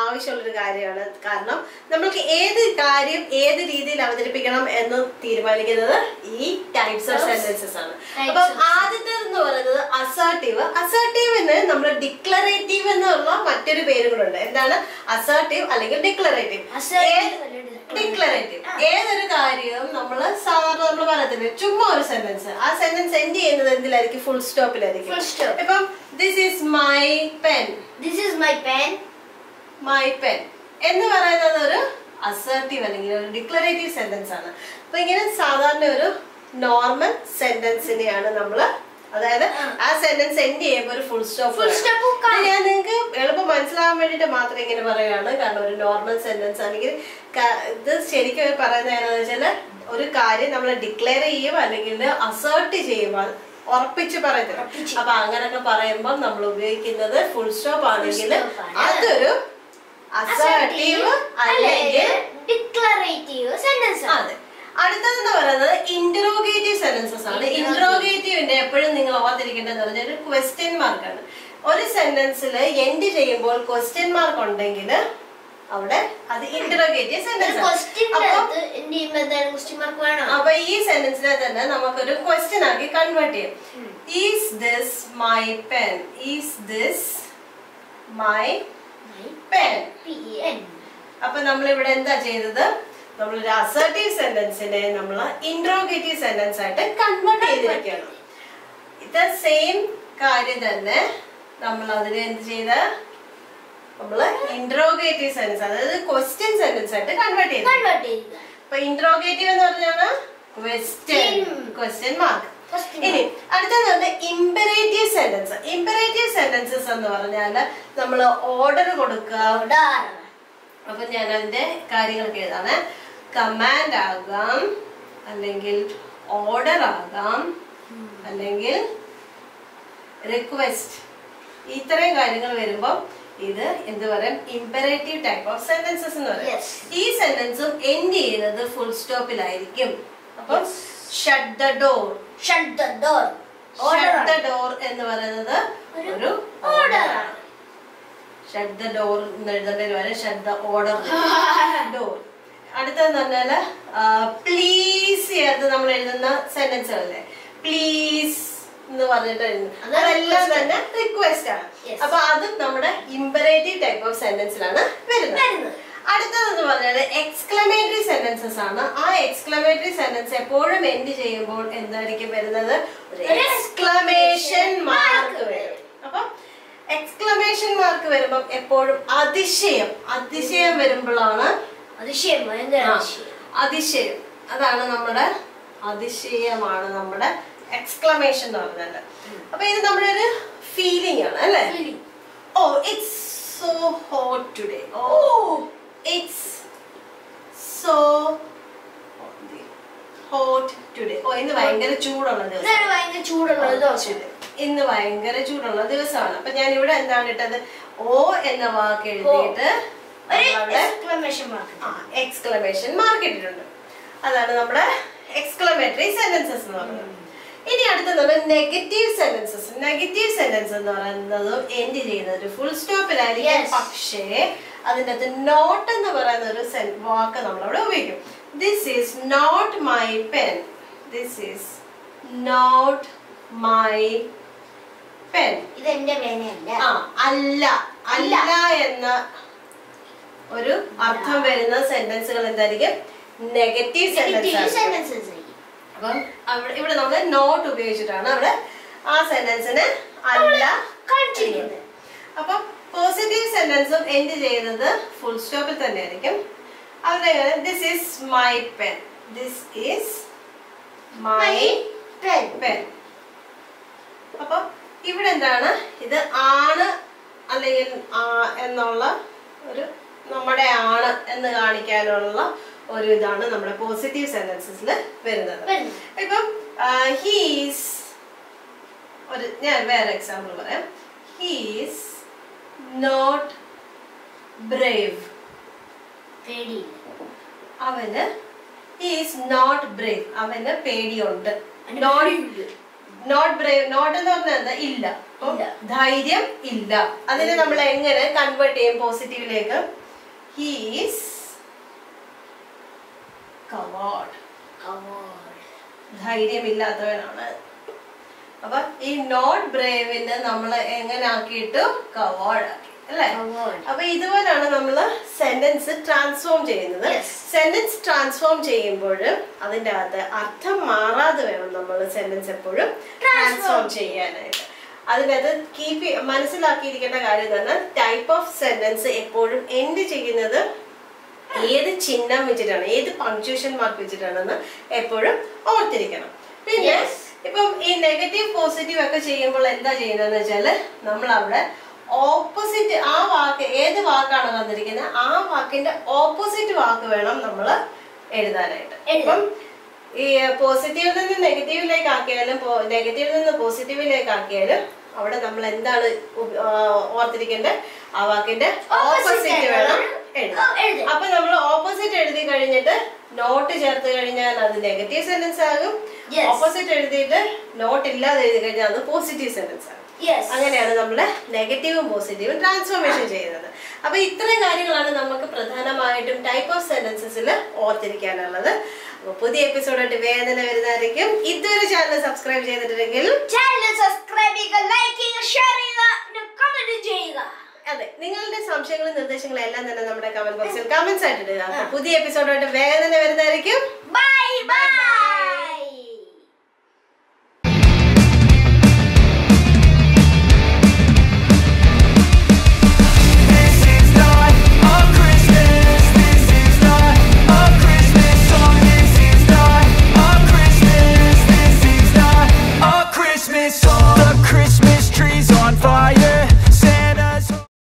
ആവശ്യമുള്ളൊരു കാര്യമാണ് കാരണം നമ്മൾക്ക് ഏത് കാര്യം ഏത് രീതിയിൽ അവതരിപ്പിക്കണം എന്ന് തീരുമാനിക്കുന്നത് ഈ ടൈപ്സ് ഓഫ് സെന്റൻസസ് ആണ് Types അപ്പം of ആദ്യത്തെ എന്ന് പറയുന്നത് അസർട്ടീവ് അസർട്ടീവിന് നമ്മൾ ഡിക്ലറേറ്റീവ് എന്നുള്ള മറ്റൊരു പേരുകളുണ്ട് എന്താണ് അസർട്ടീവ് അല്ലെങ്കിൽ ഡിക്ലറേറ്റീവ് Assertive അല്ലെങ്കിൽ ഡിക്ലറേറ്റീവ് ഏതൊരു കാര്യവും നമ്മൾ സാധാരണ നമ്മൾ പറയത്തില്ലേ ചുമ്മാ ഒരു സെന്റൻസ് ആ സെന്റൻസ് എൻഡ് ചെയ്യുന്നത് എന്തിലായിരിക്കും ഫുൾ സ്റ്റോപ്പിലായിരിക്കും Full stop. ഇപ്പം this is my pen this is my pen my pen എന്ന് പറയുന്നത് ഒരു അസർട്ടീവ് അല്ലെങ്കിൽ ഒരു ഡിക്ലറേറ്റീവ് സെന്റൻസ് ആണ് അപ്പൊ ഇങ്ങനെ സാധാരണ ഒരു നോർമൽ സെന്റൻസിനെയാണ് നമ്മൾ അതായത് ആ സെന്റൻസ് എൻഡ് ചെയ്യുമ്പോൾ ഒരു ഫുൾ സ്റ്റോപ്പ് Full stop ഉം കാണും. ഞാൻ നിങ്ങൾക്ക് എളുപ്പം മനസ്സിലാവാൻ വേണ്ടിയിട്ട് മാത്രം ഇങ്ങനെ പറയുകയാണ് കാരണം ഒരു നോർമൽ സെന്റൻസ് അല്ലെങ്കിൽ ക- ഇത് ശരിക്കും പറയുന്നത് എന്താണെന്ന് വെച്ചാൽ ഒരു കാര്യം നമ്മൾ ഡിക്ലെയർ ചെയ്യും അല്ലെങ്കിൽ അസേർട്ട് ചെയ്യുമ്പോൾ ഉറപ്പിച്ച് പറയത്തില്ല ഉറപ്പിച്ച്. അപ്പൊ അങ്ങനെയൊക്കെ പറയുമ്പോൾ നമ്മൾ ഉപയോഗിക്കുന്നത് ഫുൾ സ്റ്റോപ്പ് ആണെങ്കിൽ stop ആണ്. അതൊരു അസേർട്ടീവ് അല്ലെങ്കിൽ ഡിക്ലറേറ്റീവ് സെന്റൻസ് അതെ അടുത്തതെന്ന് പറയുന്നത് ഇന്ററോഗേറ്റീവ് സെന്റൻസസ് ആണ് ഇന്ററോഗേറ്റീവിന്റെ എപ്പോഴും നിങ്ങൾ ഓർത്തിരിക്കേണ്ടതെന്ന് പറഞ്ഞാൽ ഒരു ക്വസ്റ്റ്യൻ മാർക്കാണ് ഒരു സെന്റൻസിൽ എൻഡ് ചെയ്യുമ്പോൾ ക്വസ്റ്റ്യൻ മാർക്ക് ഉണ്ടെങ്കിൽ അവിടെ അത് ഇന്ററോഗേറ്റീവ് സെന്റൻസ് ക്വസ്റ്റ്യൻ അപ്പൊ എന്ത് ചെയ്യുമ്പോ എന്തായാലും ക്വസ്റ്റ്യൻ മാർക്ക് വേണം അപ്പൊ ഈ സെന്റൻസിനെ തന്നെ നമുക്കൊരു ക്വസ്റ്റ്യൻ ആക്കി കൺവേർട്ട് ചെയ്യാം is this my pen is this my pen P N അപ്പൊ നമ്മൾ ഇവിടെ എന്താ ചെയ്തത് നമ്മൾ ഒരു അസർട്ടീവ് സെന്റൻസിനെ നമ്മൾ ഇൻട്രോഗേറ്റീവ് സെന്റൻസ് ആയിട്ട് കൺവേർട്ട് ചെയ്തിരിക്കുകയാണ് ഇത് സെയിം കാര്യം തന്നെ നമ്മൾ അതിനെ എന്ത് ചെയ്ത നമ്മൾ ഇൻട്രോഗേറ്റീവ് സെന്റൻസ് അതായത് ക്വസ്റ്റ്യൻ സെന്റൻസ് ആയിട്ട് കൺവേർട്ട് ചെയ്തു കൺവേർട്ട് ചെയ്യുക അപ്പൊ ഇൻട്രോഗേറ്റീവ് എന്ന് പറഞ്ഞാൽ question Hmm. Question mark Question ഇനി അടുത്തത് പറഞ്ഞ ഇമ്പറേറ്റീവ് സെന്റൻസ് ഇമ്പറേറ്റീവ് സെന്റൻസസ് എന്ന് പറഞ്ഞാൽ നമ്മൾ ഓർഡർ കൊടുക്കുക Order. അപ്പൊ ഞാൻ അതിന്റെ കാര്യങ്ങളൊക്കെ എഴുതാണ് കമാൻഡ് ആകാം അല്ലെങ്കിൽ ഓർഡർ ആകാം അല്ലെങ്കിൽ റിക്വസ്റ്റ് ഇത്രയും കാര്യങ്ങൾ വരുമ്പോൾ ഇത് എന്ത് പറയും ഇമ്പറേറ്റീവ് ടൈപ്പ് ഓഫ് സെന്റൻസസ് എന്ന് പറയും Yes. ഈ സെന്റൻസും എൻഡ് ചെയ്യുന്നത് ഫുൾ സ്റ്റോപ്പിലായിരിക്കും അപ്പൊ Yes. Shut the door Shut the door. Order. Shut the door എന്ന് പറയുന്നത് ഒരു ഒരു order ഓർഡർ ആണ്. ഷട്ട് ദ ഡോർ എന്ന് എഴുതേണ്ടി വരെ ഷട്ട് ദ ഓർഡർ ഡോർ അടുത്തെന്ന് പറഞ്ഞാല് പ്ലീസ് ചേർത്ത് നമ്മൾ എഴുതുന്ന സെന്റൻസുകളല്ലേ പ്ലീസ് എന്ന് പറഞ്ഞിട്ട് എഴുതുന്നു അത് അതെല്ലാം request തന്നെ റിക്വസ്റ്റ് ആണ് Yes. അപ്പൊ അതും നമ്മുടെ ഇമ്പറേറ്റീവ് ടൈപ്പ് ഓഫ് സെന്റൻസിലാണ് വരുന്നത് വരുന്നത്. അടുത്തതെന്ന് പറഞ്ഞാൽ എക്സ്ക്ലമേറ്ററി സെന്റൻസസ് ആണ് ആ എക്സ്ക്ലമേറ്ററി സെന്റൻസ് എപ്പോഴും എൻഡ് ചെയ്യുമ്പോൾ എന്തായിരിക്കും വരുന്നത് ഒരു ഒരു എക്സ്ക്ലമേഷൻ മാർക്ക് mark വരും അപ്പൊ എക്സ്ക്ലമേഷൻ മാർക്ക് വരുമ്പോൾ എപ്പോഴും അതിശയം അതിശയം വരുമ്പോഴാണ് അതിശയം ഭയങ്കര ആ, അതിശയം അതിശയം അതാണ് നമ്മുടെ അതിശയമാണ് നമ്മുടെ എക്സ്ക്ലമേഷൻ എന്ന് പറഞ്ഞാൽ അപ്പൊ ഇത് നമ്മുടെ ഒരു ഫീലിംഗ് ആണ് അല്ലേ Feeling. Oh it's so hot today oh it's so hot today ഓ ഇന്ന് ഭയങ്കര ചൂടുള്ള ദിവസം ഇതൊരു ഭയങ്കര ചൂടുള്ള ഒരു ദിവസം ഇന്ന് ഭയങ്കര ചൂടുള്ള ദിവസമാണ് അപ്പൊ ഞാൻ ഇവിടെ എന്താണ് ഇട്ടത് ഓ എന്ന വാക്ക് എഴുതിയിട്ട് ഒരു നമ്മളവിടെ എക്സ്ക്ലമേഷൻ മാർക്ക് എക്സ്ക്ലമേഷൻ മാർക്ക് ഇട്ടിട്ടുണ്ട് അതാണ് നമ്മുടെ എക്സ്ക്ലമേറ്ററി സെന്റൻസസ് എന്ന് പറയുന്നത് ഇനി അടുത്തത് നെഗറ്റീവ് സെന്റൻസസ് നെഗറ്റീവ് സെന്റൻസ് എന്ന് പറയുന്നത് എൻഡ് ചെയ്യുന്നത് ഒരു ഫുൾ സ്റ്റോപ്പിലായിരിക്കും Yes. പക്ഷേ അതിൻ്റെ അകത്ത് നോട്ട് എന്ന് പറയുന്ന ഒരു sen- വാക്ക് നമ്മൾ അവിടെ ഉപയോഗിക്കും this is not my pen this is not my pen ഇത് എന്റെ പേനയല്ല ആ അല്ല അല്ല എന്ന ഒരു അർത്ഥം വരുന്ന സെന്റൻസുകൾ എന്തായിരിക്കും നെഗറ്റീവ് സെന്റൻസ് സെന്റൻസസ് അപ്പം അവിടെ ഇവിടെ നമ്മൾ നോട്ട് ഉപയോഗിച്ചിട്ടാണ് അവിടെ ആ സെന്റൻസിന് അല്ല കാണിച്ചിരിക്കുന്നത് അപ്പം പോസിറ്റീവ് സെന്റൻസും എൻഡ് ചെയ്യുന്നത് ഫുൾ സ്റ്റോപ്പിൽ തന്നെ ആയിരിക്കും അവിടെ this is my pen this is my pen pen അപ്പം ഇവിടെ എന്താണ് ഇത് ആണ് അല്ലെങ്കിൽ ആ എന്നുള്ള ഒരു നമ്മുടെ ആണ് എന്ന് കാണിക്കാനുള്ള ഒരു ഇതാണ് നമ്മുടെ പോസിറ്റീവ് സെന്റൻസസിൽ വരുന്നത് വരുന്നത്. ഇപ്പം ഹീസ് ഒരു ഞാൻ വേറെ എക്സാമ്പിൾ പറയാം ഹീസ് നോട്ട് ബ്രേവ് പേടിയില്ല അവന് ഹീസ് നോട്ട് ബ്രേവ് അവന് പേടിയുണ്ട് അവന് നോട്ട് പേടിയുണ്ട്. നോട്ട് ബ്രേവ് നോട്ട് എന്ന് പറഞ്ഞാൽ എന്താ ഇല്ല അപ്പം ഇല്ല. ധൈര്യം ഇല്ല അതിനെ നമ്മൾ എങ്ങനെ കൺവേർട്ട് ചെയ്യും പോസിറ്റീവിലേക്ക് ഹീസ് കവാഡ് Award. ധൈര്യമില്ലാത്തവനാണ് അപ്പൊ ഈ നോട്ട് ബ്രേവിനെ നമ്മൾ എങ്ങനെ ആക്കിയിട്ടു കവാഡ് ആക്കി അല്ലേ Award. അപ്പൊ ഇതുപോലാണ് നമ്മൾ സെന്റൻസ് ട്രാൻസ്ഫോം ചെയ്യുന്നത് Yes. സെന്റൻസ് ട്രാൻസ്ഫോം ചെയ്യുമ്പോൾ അതിന്റെ അകത്ത് അർത്ഥം മാറാതെ വേണം നമ്മൾ സെന്റൻസ് എപ്പോഴും ട്രാൻസ്ഫോം ചെയ്യാനായിട്ട് അതിനകത്ത് കീപ്പ് മനസ്സിലാക്കിയിരിക്കേണ്ട കാര്യം തന്നെ ടൈപ്പ് ഓഫ് സെന്റൻസ് എപ്പോഴും എൻഡ് ചെയ്യുന്നത് ഏത് ചിഹ്നം വെച്ചിട്ടാണ് ഏത് പങ്ക്ച്വേഷൻ മാർക്ക് വെച്ചിട്ടാണെന്ന് എപ്പോഴും ഓർത്തിരിക്കണം പിന്നെ Yes. ഇപ്പം ഈ നെഗറ്റീവ് പോസിറ്റീവ് ഒക്കെ ചെയ്യുമ്പോൾ എന്താ ചെയ്യുന്നതെന്ന് വെച്ചാല് നമ്മൾ അവിടെ ഓപ്പോസിറ്റ് ആ വാക്ക് ഏത് വാക്കാണ് തന്നിരിക്കുന്നത് ആ വാക്കിന്റെ ഓപ്പോസിറ്റ് വാക്ക് വേണം നമ്മൾ എഴുതാനായിട്ട് എഴുതാൻ. ഇപ്പം ഈ പോസിറ്റീവിൽ നിന്ന് നെഗറ്റീവിലേക്ക് ആക്കിയാലും നെഗറ്റീവിൽ നിന്ന് പോസിറ്റീവിലേക്ക് ആക്കിയാലും അവിടെ നമ്മൾ എന്താണ് ഉ- ആ, ഓർത്തിരിക്കേണ്ടത് ആ വാക്കിന്റെ Opposite ഓപ്പോസിറ്റ് വേണം വേണം. എഴുതാൻ ഓ, എഴുതാൻ. അപ്പൊ നമ്മൾ ഓപ്പോസിറ്റ് എഴുതി കഴിഞ്ഞിട്ട് നോട്ട് ചേർത്ത് കഴിഞ്ഞാൽ അത് നെഗറ്റീവ് സെന്റൻസ് ആകും Yes. ഓപ്പോസിറ്റ് എഴുതിയിട്ട് നോട്ട് ഇല്ലാതെ എഴുതി കഴിഞ്ഞാൽ അത് പോസിറ്റീവ് സെന്റൻസ് ആകും Yes. അങ്ങനെയാണ് നമ്മൾ നെഗറ്റീവും പോസിറ്റീവും ട്രാൻസ്ഫോർമേഷൻ ചെയ്യുന്നത് അപ്പൊ ഇത്രയും കാര്യങ്ങളാണ് നമുക്ക് പ്രധാനമായിട്ടും ടൈപ്പ് ഓഫ് സെന്റൻസസിൽ ഓർത്തിരിക്കാനുള്ളത് അപ്പൊ പുതിയ എപ്പിസോഡായിട്ട് വേദന വരുന്നതായിരിക്കും ഇതുവരെ ചാനൽ സബ്സ്ക്രൈബ് ചെയ്തിട്ടുണ്ടെങ്കിൽ ചാനൽ സബ്സ്ക്രൈബ് ചെയ്യുക ലൈക്ക് ചെയ്യുക ഷെയർ ചെയ്യുക കമന്റ് ചെയ്യുക അതെ നിങ്ങളുടെ സംശയങ്ങളും നിർദ്ദേശങ്ങളും എല്ലാം തന്നെ നമ്മുടെ കമന്റ് ബോക്സിൽ കമന്റ്സ് ആയിട്ട് ഇടുക അപ്പൊ പുതിയ എപ്പിസോഡായിട്ട് വേദന വരുന്നതായിരിക്കും ബൈ ബൈ